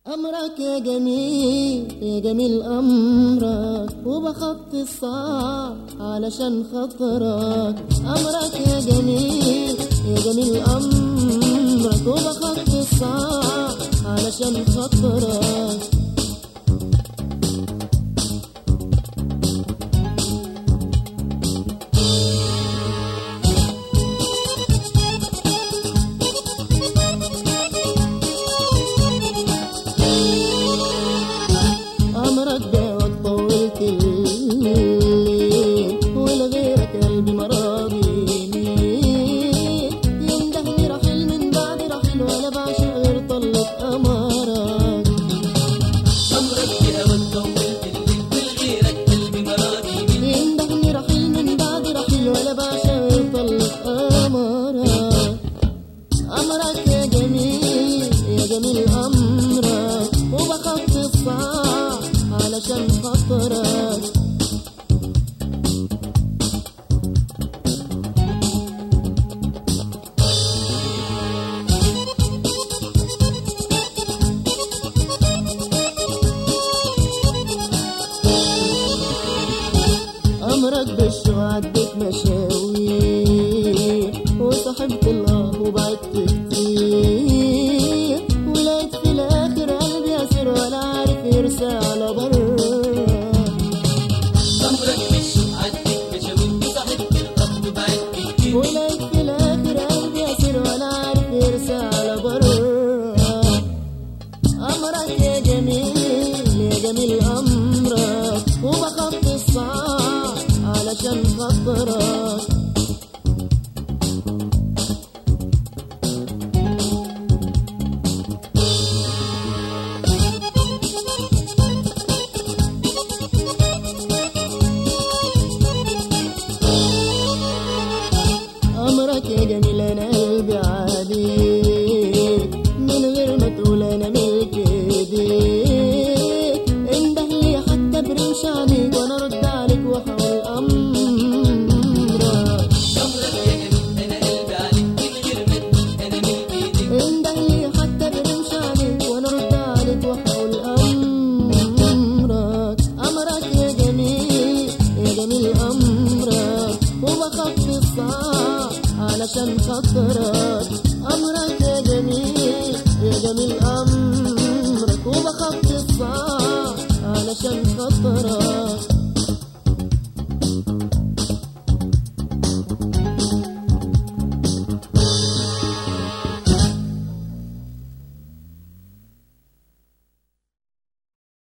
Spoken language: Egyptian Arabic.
أمرك يا جميل يا جميل أمرك وبخطي الصعب علشان خاطرك أمرك يا جميل يا جميل أمرك وبخطي الصعب علشان خاطرك أمرك ده وطولت الليل ولغيرك قلبي مراضيني يندهني رحيل من بعد رحيل ولا بعشق غير طلة أمرك أمرك بهواك طولت الليل ولغيرك قلبي مراضيني يندهني رحيل من بعد رحيل ولا بعشق غير طلة أمرك أمرك يا جميل يا جميل أمرك وبخف الصعب علشان خاطرك أمرك بالشو عديت مشاوير وصاحبت الله وبعدت كتير ولقيت في الآخر قلبي أسير ولا عارف يرسى على بر أمرك بالشوق عدت مشاوير وصاحبت الأرض بعد كتير ولقيت في الآخر قلبي أسير ولا عارف يرسى على بر أمرك يا جميل يا جميل أمرك وبخط الصعب علشان خاطرك